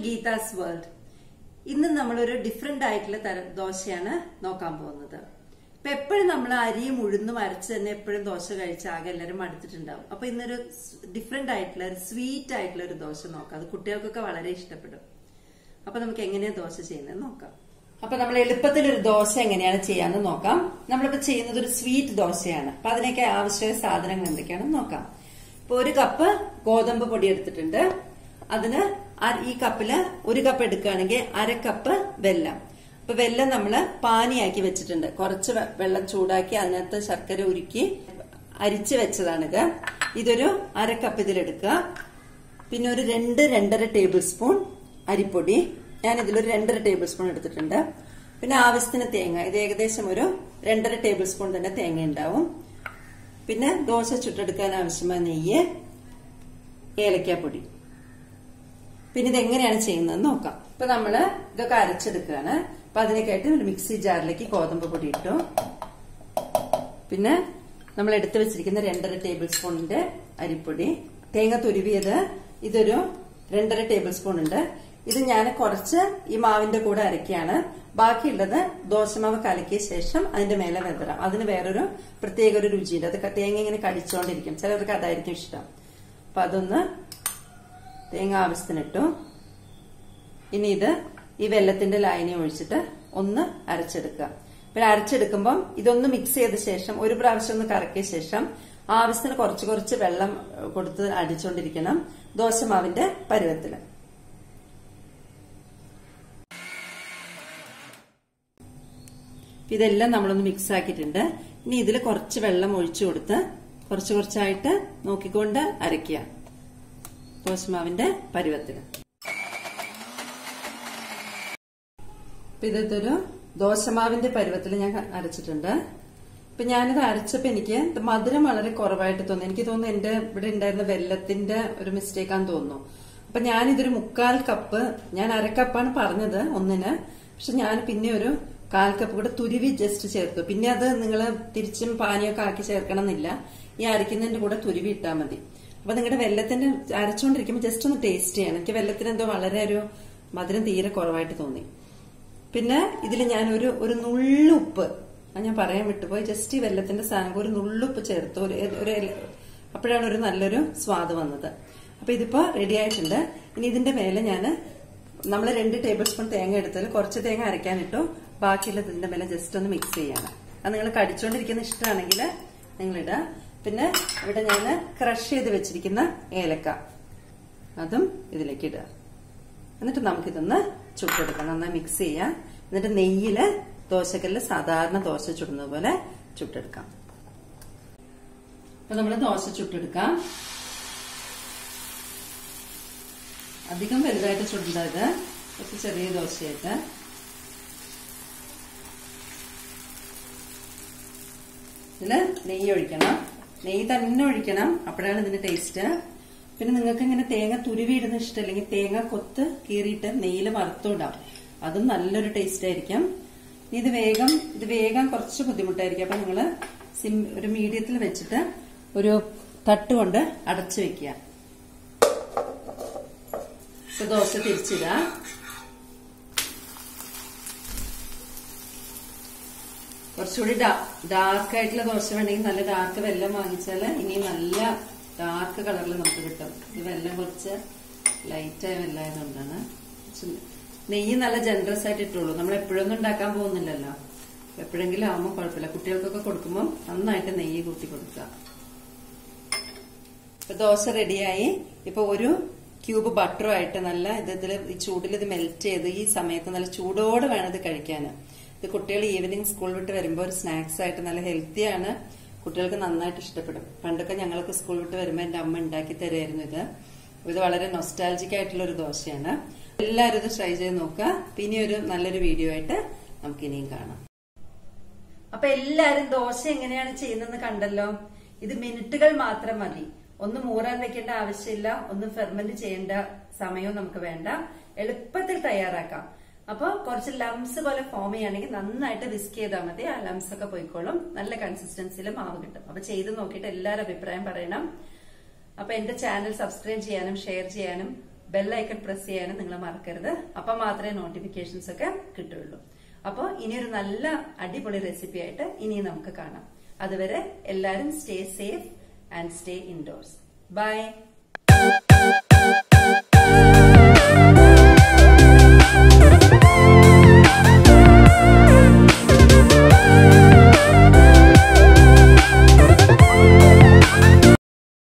Geetha's world ഇന്ന് നമ്മളൊരു different ആയിട്ടുള്ള തരം ദോശയാണ് നോക്കാൻ പോകുന്നത് ഇപ്പൊ എപ്പോഴും നമ്മൾ അരിയും ഉഴുന്നും അരച്ച് തന്നെ എപ്പോഴും ദോശ കഴിച്ച് ആകെ എല്ലാവരും മടുത്തിട്ടുണ്ടാവും അപ്പൊ ഇന്നൊരു ഡിഫറെന്റ് ആയിട്ടുള്ള ഒരു സ്വീറ്റ് ആയിട്ടുള്ള ഒരു ദോശ നോക്കാം അത് കുട്ടികൾക്കൊക്കെ വളരെ ഇഷ്ടപ്പെടും അപ്പൊ നമുക്ക് എങ്ങനെയാ ദോശ ചെയ്യുന്നത് നോക്കാം അപ്പൊ നമ്മൾ എളുപ്പത്തിൽ ഒരു ദോശ എങ്ങനെയാണ് ചെയ്യാന്ന് നോക്കാം നമ്മളിപ്പോ ചെയ്യുന്നത് ഒരു സ്വീറ്റ് ദോശയാണ് അപ്പൊ അതിനൊക്കെ ആവശ്യമായ സാധനങ്ങൾ എന്തൊക്കെയാണെന്ന് നോക്കാം ഇപ്പൊ ഒരു കപ്പ് ഗോതമ്പ് പൊടി എടുത്തിട്ടുണ്ട് അതിന് അര- ഈ കപ്പില് ഒരു കപ്പ് എടുക്കുകയാണെങ്കിൽ അര കപ്പ് വെല്ലം അപ്പൊ വെല്ലം നമ്മള് പാനിയാക്കി വെച്ചിട്ടുണ്ട് കുറച്ച് വെ- വെള്ളം ചൂടാക്കി അതിനകത്ത് ശർക്കര ഉരുക്കി അരിച്ച് വെച്ചതാണിത് ഇതൊരു അര കപ്പ് ഇതിലെടുക്കുക പിന്നെ ഒരു രണ്ട് രണ്ടര ടേബിൾ സ്പൂൺ അരിപ്പൊടി ഞാൻ ഇതിലൊരു രണ്ടര ടേബിൾ സ്പൂൺ എടുത്തിട്ടുണ്ട് പിന്നെ ആവശ്യത്തിന് തേങ്ങ ഇത് ഏകദേശം ഒരു രണ്ടര ടേബിൾ സ്പൂൺ തന്നെ തേങ്ങ ഉണ്ടാവും പിന്നെ ദോശ ചുട്ടെടുക്കാൻ ആവശ്യമായ നെയ്യ് ഏലക്കാപ്പൊടി പിന്നെ ഇത് എങ്ങനെയാണ് ചെയ്യുന്നതെന്ന് നോക്കാം ഇപ്പൊ നമ്മള് ഇതൊക്കെ അരച്ചെടുക്കുകയാണ് അപ്പൊ അതിനൊക്കെയായിട്ട് ഒരു മിക്സി ജാറിലേക്ക് ഗോതമ്പ് പൊടി ഇട്ടു പിന്നെ നമ്മൾ എടുത്തു വെച്ചിരിക്കുന്ന രണ്ടര ടേബിൾ സ്പൂണിന്റെ അരിപ്പൊടി തേങ്ങ തുരുവിയത് ഇതൊരു രണ്ടര ടേബിൾ സ്പൂൺ ഉണ്ട് ഇത് ഞാൻ കുറച്ച് ഈ മാവിന്റെ കൂടെ അരക്കുകയാണ് ബാക്കിയുള്ളത് ദോശമാവ് കലക്കിയ ശേഷം അതിന്റെ മേലെ വെതറാം അതിന് വേറൊരു പ്രത്യേക ഒരു രുചിയുണ്ട് അത് തേങ്ങ ഇങ്ങനെ കടിച്ചോണ്ടിരിക്കും ചിലർക്ക് അതായിരിക്കും ഇഷ്ടം അപ്പൊ അതൊന്ന് തേങ്ങ ആവശ്യത്തിനിട്ടു ഇനി ഇത് ഈ വെള്ളത്തിന്റെ ലായനി ഒഴിച്ചിട്ട് ഒന്ന് അരച്ചെടുക്കുക പിന്നെ അരച്ചെടുക്കുമ്പോൾ ഇതൊന്ന് മിക്സ് ചെയ്ത ശേഷം ഒരു പ്രാവശ്യം ഒന്ന് കറക്കിയ ശേഷം ആവശ്യത്തിന് കുറച്ച് കുറച്ച് വെള്ളം കൊടുത്ത് അടിച്ചുകൊണ്ടിരിക്കണം ദോശമാവിന്റെ പരുവത്തില് ഇതെല്ലാം നമ്മളൊന്ന് മിക്സ് ആക്കിയിട്ടുണ്ട് ഇനി ഇതിൽ കുറച്ച് വെള്ളം ഒഴിച്ചു കൊടുത്ത് കുറച്ച് കുറച്ചായിട്ട് നോക്കിക്കൊണ്ട് അരയ്ക്കുക ദോശമാവിന്റെ പരുവത്തിന് അപ്പൊ ഇതൊരു ദോശമാവിന്റെ പരുവത്തിൽ ഞാൻ അരച്ചിട്ടുണ്ട് ഇപ്പൊ ഞാനിത് അരച്ചപ്പോ എനിക്ക് ഇത് മധുരം വളരെ കുറവായിട്ട് തോന്നി എനിക്ക് തോന്നുന്നു എന്റെ ഇവിടെ ഉണ്ടായിരുന്ന വെല്ലത്തിന്റെ ഒരു മിസ്റ്റേക്ക് ആണെന്ന് തോന്നുന്നു അപ്പൊ ഞാനിതൊരു മുക്കാൽ കപ്പ് ഞാൻ അരക്കപ്പാണ് പറഞ്ഞത് ഒന്നിന് പക്ഷെ ഞാൻ പിന്നെ ഒരു കാൽ കപ്പ് കൂടെ തുരുവി ജസ്റ്റ് ചേർത്തു പിന്നെ അത് നിങ്ങൾ തിരിച്ചും പാനിയൊക്കെ ആക്കി ചേർക്കണം എന്നില്ല ഈ അരയ്ക്കുന്നതിന്റെ കൂടെ തുരുവി ഇട്ടാൽ മതി അപ്പൊ നിങ്ങളുടെ വെല്ലത്തിന്റെ അരച്ചുകൊണ്ടിരിക്കുമ്പോൾ ജസ്റ്റ് ഒന്ന് ടേസ്റ്റ് ചെയ്യണം എനിക്ക് വെല്ലത്തിന് എന്തോ വളരെ ഒരു മധുരം തീരെ കുറവായിട്ട് തോന്നി പിന്നെ ഇതിൽ ഞാൻ ഒരു ഒരു നുള്ളുപ്പ് അത് ഞാൻ പറയാൻ വിട്ടുപോയി ജസ്റ്റ് ഈ വെല്ലത്തിന്റെ സാധനം ഒരു നുള്ളുപ്പ് ചേർത്തു ഒരു ഒരു ഇല- അപ്പോഴാണ് ഒരു നല്ലൊരു സ്വാദ് വന്നത് അപ്പൊ ഇതിപ്പോ റെഡി ആയിട്ടുണ്ട് ഇനി ഇതിന്റെ മേലെ ഞാൻ നമ്മൾ രണ്ട് ടേബിൾ സ്പൂൺ തേങ്ങ എടുത്തതിൽ കുറച്ച് തേങ്ങ അരയ്ക്കാനിട്ടു ബാക്കിയുള്ളത് ഇതിന്റെ മേലെ ജസ്റ്റ് ഒന്ന് മിക്സ് ചെയ്യണം അത് നിങ്ങൾ കടിച്ചുകൊണ്ടിരിക്കുന്ന ഇഷ്ടമാണെങ്കിൽ നിങ്ങൾ ഇടുക പിന്നെ ഇവിടെ ഞാൻ ക്രഷ് ചെയ്ത് വെച്ചിരിക്കുന്ന ഏലക്ക അതും ഇതിലേക്ക് ഇടുക എന്നിട്ട് നമുക്കിതൊന്ന് ചുട്ടെടുക്കാം നന്നായി മിക്സ് ചെയ്യാം എന്നിട്ട് നെയ്യില് ദോശക്കല്ല് സാധാരണ ദോശ ചുടുന്നത് പോലെ ചുട്ടെടുക്കാം അപ്പൊ നമ്മള് ദോശ ചുട്ടെടുക്കാം അധികം വലുതായിട്ട് ചുടേണ്ടത് കുറച്ച് ചെറിയ ദോശയായിട്ട് ഇതില് നെയ്യ് ഒഴിക്കണം നെയ്യ് തന്നെ ഒഴിക്കണം അപ്പോഴാണ് ഇതിന്റെ ടേസ്റ്റ് പിന്നെ നിങ്ങൾക്ക് ഇങ്ങനെ തേങ്ങ തുരുവിയിടുന്ന ഇഷ്ടമല്ലെങ്കിൽ തേങ്ങ കൊത്ത് കീറിയിട്ട് നെയ്യിൽ വറുത്തുവിടാം അതും നല്ലൊരു ടേസ്റ്റ് ആയിരിക്കും ഇനി ഇത് വേഗം ഇത് വേഗം കുറച്ച് ബുദ്ധിമുട്ടായിരിക്കും അപ്പൊ നിങ്ങള് സിം ഒരു മീഡിയത്തിൽ വെച്ചിട്ട് ഒരു തട്ട് കൊണ്ട് അടച്ചു വെക്കുക ഇപ്പൊ ദോശ തിരിച്ചിടുക കുറച്ചുകൂടി ഡാർക്ക് ആയിട്ടുള്ള ദോശ വേണമെങ്കിൽ നല്ല ഡാർക്ക് വെല്ലം വാങ്ങിച്ചാൽ ഇനി നല്ല ഡാർക്ക് കളറിൽ നമുക്ക് കിട്ടും ഇത് വെല്ലം കുറച്ച് ലൈറ്റായ വെല്ലായതുകൊണ്ടാണ് കുറച്ച് നെയ്യ് നല്ല ജനറസ് ആയിട്ട് ഇട്ടുള്ളൂ നമ്മൾ എപ്പോഴൊന്നും ഉണ്ടാക്കാൻ പോകുന്നില്ലല്ലോ എപ്പോഴെങ്കിലും ആവുമ്പോൾ കുഴപ്പമില്ല കുട്ടികൾക്കൊക്കെ കൊടുക്കുമ്പോൾ നന്നായിട്ട് നെയ്യ് കൂട്ടി കൊടുക്കുക ഇപ്പൊ ദോശ റെഡിയായി ഇപ്പൊ ഒരു ക്യൂബ് ബട്ടറുമായിട്ട് നല്ല ഇതിൽ ഈ ചൂടിൽ ഇത് മെൽറ്റ് ചെയ്ത് ഈ സമയത്ത് നല്ല ചൂടോടെ വേണം ഇത് കഴിക്കാൻ ഇത് കുട്ടികൾ ഈവനിങ് സ്കൂൾ വിട്ട് വരുമ്പോൾ ഒരു സ്നാക്സ് ആയിട്ട് നല്ല ഹെൽത്തിയാണ് കുട്ടികൾക്ക് നന്നായിട്ട് ഇഷ്ടപ്പെടും പണ്ടൊക്കെ ഞങ്ങൾക്ക് സ്കൂൾ വിട്ട് വരുമ്പോൾ എന്റെ അമ്മ ഉണ്ടാക്കി തരുമായിരുന്നു ഇത് ഇത് വളരെ നൊസ്റ്റാലജിക് ആയിട്ടുള്ള ഒരു ദോശയാണ് എല്ലാവരും ഇത് ട്രൈ ചെയ്ത് നോക്കുക പിന്നെ ഒരു നല്ലൊരു വീഡിയോ ആയിട്ട് നമുക്ക് ഇനിയും കാണാം അപ്പൊ എല്ലാരും ദോശ എങ്ങനെയാണ് ചെയ്യുന്നതെന്ന് കണ്ടല്ലോ ഇത് മിനിറ്റുകൾ മാത്രം മതി ഒന്ന് മൂറാൻ വെക്കേണ്ട ആവശ്യമില്ല ഒന്നും ഫെർമെന്റ് ചെയ്യേണ്ട സമയവും നമുക്ക് വേണ്ട എളുപ്പത്തിൽ തയ്യാറാക്കാം അപ്പൊ കുറച്ച് ലംസ് പോലെ ഫോം ചെയ്യുകയാണെങ്കിൽ നന്നായിട്ട് വിസ്ക് ചെയ്താൽ മതി ആ ലംസ് ഒക്കെ പോയിക്കോളും നല്ല കൺസിസ്റ്റൻസിയിൽ മാവ് കിട്ടും അപ്പൊ ചെയ്ത് നോക്കിയിട്ട് എല്ലാവരും അഭിപ്രായം പറയണം അപ്പൊ എന്റെ ചാനൽ സബ്സ്ക്രൈബ് ചെയ്യാനും ഷെയർ ചെയ്യാനും ബെല്ലൈക്കൺ പ്രസ് ചെയ്യാനും നിങ്ങൾ മറക്കരുത് അപ്പൊ മാത്രമേ നോട്ടിഫിക്കേഷൻസ് ഒക്കെ കിട്ടുള്ളൂ അപ്പോൾ ഇനിയൊരു നല്ല അടിപൊളി റെസിപ്പി ആയിട്ട് ഇനി നമുക്ക് കാണാം അതുവരെ എല്ലാവരും stay safe and stay indoors by